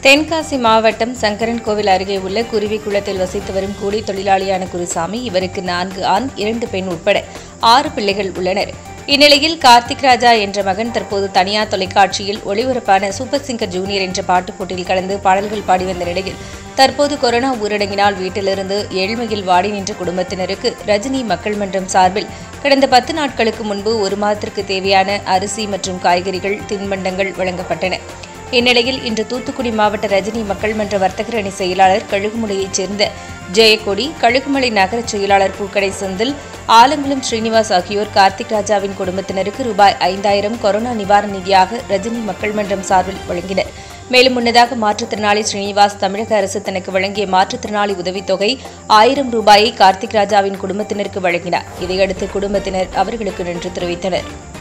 தென்காசி மாவட்டம் சங்கரன் கோவில் அருகே உள்ள குருவிக்குளத்தில் வசித்து வரும் கூலி தொழிலாளியான குருசாமி இவருக்கு நான்கு ஆண் இரண்டு பெண் உட்பட ஆறு பிள்ளைகள் உள்ளனர் இந்நிலையில் கார்த்திக் ராஜா என்ற மகன் தற்போது தனியார் தொலைக்காட்சியில் ஒளிபரப்பான சூப்பர் சிங்கர் ஜூனியர் என்ற பாட்டுப் போட்டியில் கலந்து பாடல்கள் பாடி வந்த நிலையில் தற்போது கொரோனா ஊரடங்கினால் வீட்டிலிருந்து ஏழ்மையில் வாடி நின்ற குடும்பத்தினருக்கு ரஜினி மக்கள் மன்றம் சார்பில் கடந்த பத்து நாட்களுக்கு முன்பு ஒரு மாதத்திற்கு தேவையான அரிசி மற்றும் காய்கறிகள் தின்பண்டங்கள் வழங்கப்பட்டன இந்நிலையில் இன்று தூத்துக்குடி மாவட்ட ரஜினி மக்கள் மன்ற வர்த்தகர் அணி செயலாளர் கழுகுமலையைச் சேர்ந்த ஜெயக்கொடி கழுகுமலை நகர செயலாளர் பூக்கடை செந்தில் ஆலங்குளம் ஸ்ரீனிவாஸ் ஆகியோர் கார்த்திக் ராஜாவின் குடும்பத்தினருக்கு ரூபாய் ஐந்தாயிரம் கொரோனா நிவாரண நிதியாக ரஜினி மக்கள் மன்றம் சார்பில் வழங்கினர் மேலும் முன்னதாக மாற்றுத்திறனாளி ஸ்ரீனிவாஸ் தமிழக அரசு தனக்கு வழங்கிய மாற்றுத்திறனாளி உதவித்தொகை ஆயிரம் ரூபாயை கார்த்திக் ராஜாவின் குடும்பத்தினருக்கு வழங்கினார் இதையடுத்து குடும்பத்தினர் அவர்களுக்கு நன்றி தெரிவித்தனர்